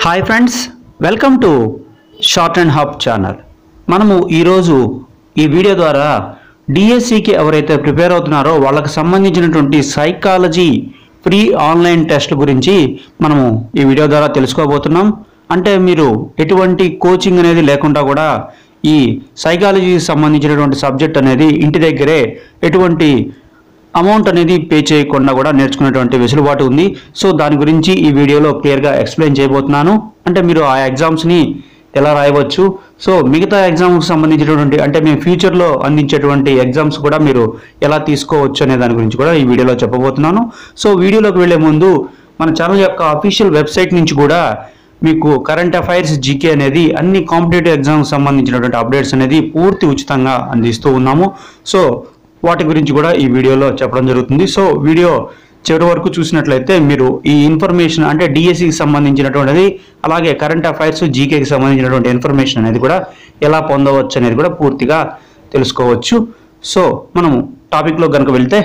hi friends welcome to short and hop channel మనము ఈరోజు ఈ వీడియో ద్వారా డిఎస్సికి ఎవరైతే ప్రిపేర్ అవుతున్నారో వాళ్ళకి సంబంధించినటువంటి సైకాలజీ ఫ్రీ ఆన్లైన్ టెస్ట్ గురించి మనము ఈ వీడియో ద్వారా తెలుసుకోబోతున్నాం అంటే మీరు ఎటువంటి కోచింగ్ అనేది లేకుండా కూడా ఈ సైకాలజీకి సంబంధించినటువంటి సబ్జెక్ట్ అనేది ఇంటి దగ్గరే ఎటువంటి అమౌంట్ అనేది పే చేయకుండా కూడా నేర్చుకునేటువంటి వెసులుబాటు ఉంది సో దాని గురించి ఈ వీడియోలో క్లియర్గా ఎక్స్ప్లెయిన్ చేయబోతున్నాను అంటే మీరు ఆ ఎగ్జామ్స్ని ఎలా రాయవచ్చు సో మిగతా ఎగ్జామ్కి సంబంధించినటువంటి అంటే మేము ఫ్యూచర్లో అందించేటువంటి ఎగ్జామ్స్ కూడా మీరు ఎలా తీసుకోవచ్చు అనే దాని గురించి కూడా ఈ వీడియోలో చెప్పబోతున్నాను సో వీడియోలోకి వెళ్లే ముందు మన ఛానల్ యొక్క అఫీషియల్ వెబ్సైట్ నుంచి కూడా మీకు కరెంట్ అఫైర్స్ జీకే అనేది అన్ని కాంపిటేటివ్ ఎగ్జామ్స్ సంబంధించినటువంటి అప్డేట్స్ అనేది పూర్తి ఉచితంగా అందిస్తూ ఉన్నాము సో వాటి గురించి కూడా ఈ వీడియోలో చెప్పడం జరుగుతుంది సో వీడియో చివరి వరకు చూసినట్లయితే మీరు ఈ ఇన్ఫర్మేషన్ అంటే డిఎస్సికి సంబంధించినటువంటిది అలాగే కరెంట్ అఫైర్స్ జీకేకి సంబంధించినటువంటి ఇన్ఫర్మేషన్ అనేది కూడా ఎలా పొందవచ్చు అనేది కూడా పూర్తిగా తెలుసుకోవచ్చు సో మనము టాపిక్లో కనుక వెళ్తే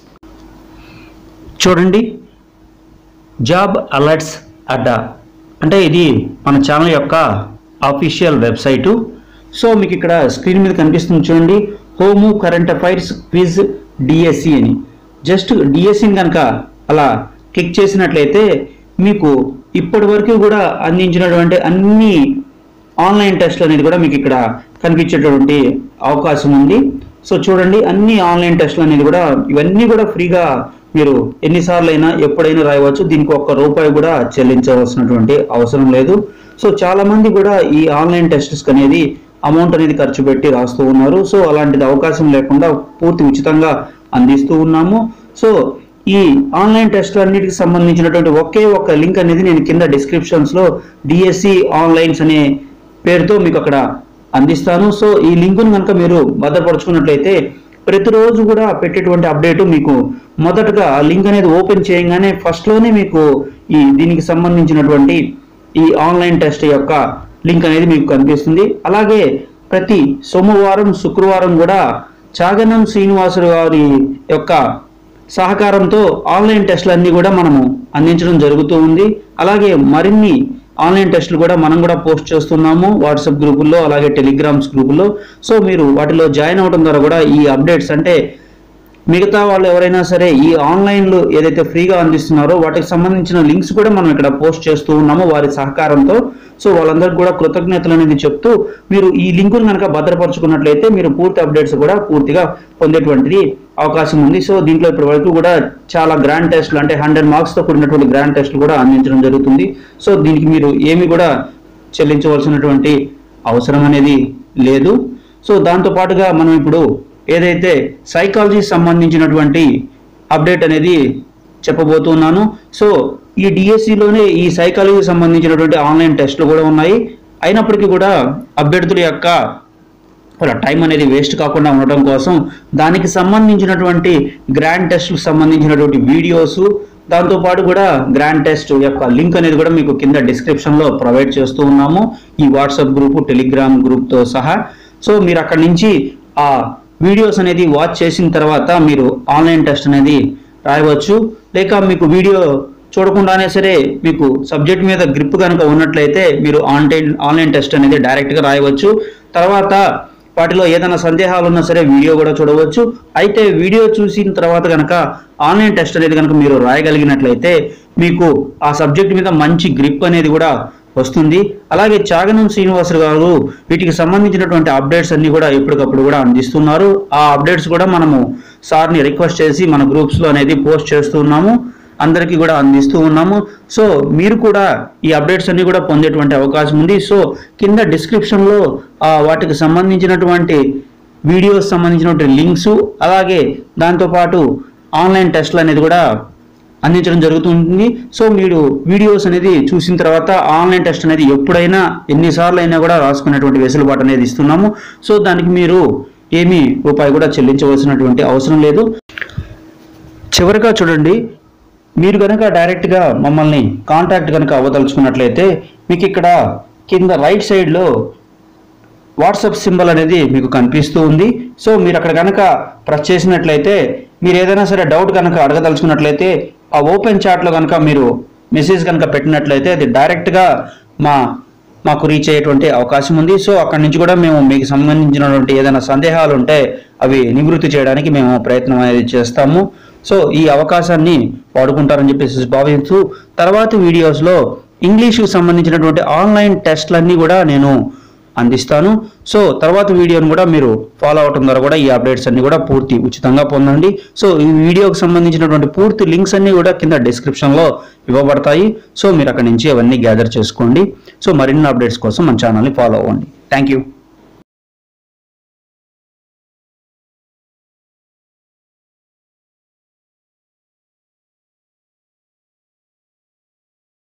చూడండి జాబ్ అలర్ట్స్ అడ్డా అంటే ఇది మన ఛానల్ యొక్క అఫీషియల్ వెబ్సైటు సో మీకు ఇక్కడ స్క్రీన్ మీద కనిపిస్తుంది చూడండి home current affairs quiz DSC అని జస్ట్ డిఎస్సిని కనుక అలా క్లిక్ చేసినట్లయితే మీకు ఇప్పటి వరకు కూడా అందించినటువంటి అన్ని ఆన్లైన్ టెస్ట్లు అనేది కూడా మీకు ఇక్కడ కనిపించేటటువంటి అవకాశం ఉంది సో చూడండి అన్ని ఆన్లైన్ టెస్ట్లు అనేది కూడా ఇవన్నీ కూడా ఫ్రీగా మీరు ఎన్నిసార్లు అయినా ఎప్పుడైనా రాయవచ్చు దీనికి ఒక్క రూపాయి కూడా చెల్లించవలసినటువంటి అవసరం లేదు సో చాలా మంది కూడా ఈ ఆన్లైన్ టెస్ట్స్ అనేది అమౌంట్ అనేది ఖర్చు పెట్టి రాస్తూ ఉన్నారు సో అలాంటిది అవకాశం లేకుండా పూర్తి ఉచితంగా అందిస్తూ ఉన్నాము సో ఈ ఆన్లైన్ టెస్ట్ అన్నిటికి సంబంధించినటువంటి ఒకే ఒక లింక్ అనేది నేను కింద డిస్క్రిప్షన్స్ లో డిఎస్సి ఆన్లైన్స్ అనే పేరుతో మీకు అక్కడ అందిస్తాను సో ఈ లింకును కనుక మీరు భద్రపరుచుకున్నట్లయితే ప్రతిరోజు కూడా పెట్టేటువంటి అప్డేట్ మీకు మొదటగా ఆ లింక్ అనేది ఓపెన్ చేయగానే ఫస్ట్ లోనే మీకు ఈ దీనికి సంబంధించినటువంటి ఈ ఆన్లైన్ టెస్ట్ యొక్క లింక్ అనేది మీకు కనిపిస్తుంది అలాగే ప్రతి సోమవారం శుక్రవారం కూడా చాగనం శ్రీనివాసులు గారి యొక్క సహకారంతో ఆన్లైన్ టెస్టులు అన్ని కూడా మనము అందించడం జరుగుతూ ఉంది అలాగే మరిన్ని ఆన్లైన్ టెస్టులు కూడా మనం కూడా పోస్ట్ చేస్తున్నాము వాట్సాప్ గ్రూపుల్లో అలాగే టెలిగ్రామ్స్ గ్రూపుల్లో సో మీరు వాటిలో జాయిన్ అవ్వడం ద్వారా కూడా ఈ అప్డేట్స్ అంటే మిగతా వాళ్ళు ఎవరైనా సరే ఈ ఆన్లైన్లో ఏదైతే ఫ్రీగా అందిస్తున్నారో వాటికి సంబంధించిన లింక్స్ కూడా మనం ఇక్కడ పోస్ట్ చేస్తూ ఉన్నాము వారి సహకారంతో సో వాళ్ళందరికీ కూడా కృతజ్ఞతలు అనేది చెప్తూ మీరు ఈ లింకును కనుక భద్రపరుచుకున్నట్లయితే మీరు పూర్తి అప్డేట్స్ కూడా పూర్తిగా పొందేటువంటిది అవకాశం ఉంది సో దీంట్లో ఇప్పటి వరకు కూడా చాలా గ్రాండ్ టెస్ట్లు అంటే హండ్రెడ్ మార్క్స్తో కూడినటువంటి గ్రాండ్ టెస్ట్లు కూడా అందించడం జరుగుతుంది సో దీనికి మీరు ఏమి కూడా చెల్లించవలసినటువంటి అవసరం అనేది లేదు సో దాంతో పాటుగా మనం ఇప్పుడు ఏదైతే సైకాలజీ సంబంధించినటువంటి అప్డేట్ అనేది చెప్పబోతున్నాను సో ఈ డిఎస్సిలోనే ఈ సైకాలజీకి సంబంధించినటువంటి ఆన్లైన్ టెస్ట్లు కూడా ఉన్నాయి అయినప్పటికీ కూడా అభ్యర్థుల యొక్క వాళ్ళ టైం అనేది వేస్ట్ కాకుండా ఉండటం కోసం దానికి సంబంధించినటువంటి గ్రాండ్ టెస్ట్కి సంబంధించినటువంటి వీడియోస్ దాంతోపాటు కూడా గ్రాండ్ టెస్ట్ యొక్క లింక్ అనేది కూడా మీకు కింద డిస్క్రిప్షన్లో ప్రొవైడ్ చేస్తూ ఉన్నాము ఈ వాట్సాప్ గ్రూపు టెలిగ్రామ్ గ్రూప్తో సహా సో మీరు అక్కడి నుంచి ఆ వీడియోస్ అనేది వాచ్ చేసిన తర్వాత మీరు ఆన్లైన్ టెస్ట్ అనేది రాయవచ్చు లేక మీకు వీడియో చూడకుండానే సరే మీకు సబ్జెక్ట్ మీద గ్రిప్ కనుక ఉన్నట్లయితే మీరు ఆన్లైన్ ఆన్లైన్ టెస్ట్ అనేది డైరెక్ట్గా రాయవచ్చు తర్వాత వాటిలో ఏదైనా సందేహాలు ఉన్నా సరే వీడియో కూడా చూడవచ్చు అయితే వీడియో చూసిన తర్వాత కనుక ఆన్లైన్ టెస్ట్ అనేది కనుక మీరు రాయగలిగినట్లయితే మీకు ఆ సబ్జెక్ట్ మీద మంచి గ్రిప్ అనేది కూడా వస్తుంది అలాగే చాగనం శ్రీనివాసరావు గారు వీటికి సంబంధించినటువంటి అప్డేట్స్ అన్ని కూడా ఎప్పటికప్పుడు కూడా అందిస్తున్నారు ఆ అప్డేట్స్ కూడా మనము సార్ని రిక్వెస్ట్ చేసి మన గ్రూప్స్లో అనేది పోస్ట్ చేస్తున్నాము అందరికీ కూడా అందిస్తూ ఉన్నాము సో మీరు కూడా ఈ అప్డేట్స్ అన్ని కూడా పొందేటువంటి అవకాశం ఉంది సో కింద డిస్క్రిప్షన్లో వాటికి సంబంధించినటువంటి వీడియోస్ సంబంధించినటువంటి లింక్స్ అలాగే దాంతోపాటు ఆన్లైన్ టెస్ట్లు అనేది కూడా అందించడం జరుగుతుంది సో మీరు వీడియోస్ అనేది చూసిన తర్వాత ఆన్లైన్ టెస్ట్ అనేది ఎప్పుడైనా ఎన్నిసార్లు అయినా కూడా రాసుకునేటువంటి వెసులుబాటు అనేది ఇస్తున్నాము సో దానికి మీరు ఏమీ రూపాయి కూడా చెల్లించవలసినటువంటి అవసరం లేదు చివరిగా చూడండి మీరు కనుక డైరెక్ట్గా మమ్మల్ని కాంటాక్ట్ కనుక అవ్వదలుచుకున్నట్లయితే మీకు ఇక్కడ కింద రైట్ సైడ్లో వాట్సాప్ సింబల్ అనేది మీకు కనిపిస్తూ ఉంది సో మీరు అక్కడ కనుక ప్రెస్ చేసినట్లయితే మీరు ఏదైనా సరే డౌట్ కనుక అడగదలుచుకున్నట్లయితే ఆ ఓపెన్ చాట్లో కనుక మీరు మెసేజ్ కనుక పెట్టినట్లయితే అది డైరెక్ట్గా మా మాకు రీచ్ అయ్యేటువంటి అవకాశం ఉంది సో అక్కడి నుంచి కూడా మేము మీకు సంబంధించినటువంటి ఏదైనా సందేహాలు ఉంటే అవి నివృత్తి చేయడానికి మేము ప్రయత్నం అనేది చేస్తాము సో ఈ అవకాశాన్ని వాడుకుంటారని చెప్పేసి భావిస్తూ తర్వాతి వీడియోస్లో ఇంగ్లీష్కి సంబంధించినటువంటి ఆన్లైన్ టెస్ట్లన్నీ కూడా నేను అందిస్తాను సో తర్వాత వీడియోని కూడా మీరు ఫాలో అవటం ద్వారా కూడా ఈ అప్డేట్స్ అన్ని కూడా పూర్తి ఉచితంగా పొందండి సో ఈ వీడియోకి సంబంధించినటువంటి పూర్తి లింక్స్ అన్ని కూడా కింద డిస్క్రిప్షన్లో ఇవ్వబడతాయి సో మీరు అక్కడి నుంచి అవన్నీ గ్యాదర్ చేసుకోండి సో మరిన్ని అప్డేట్స్ కోసం మన ఛానల్ని ఫాలో అవ్వండి థ్యాంక్ యూ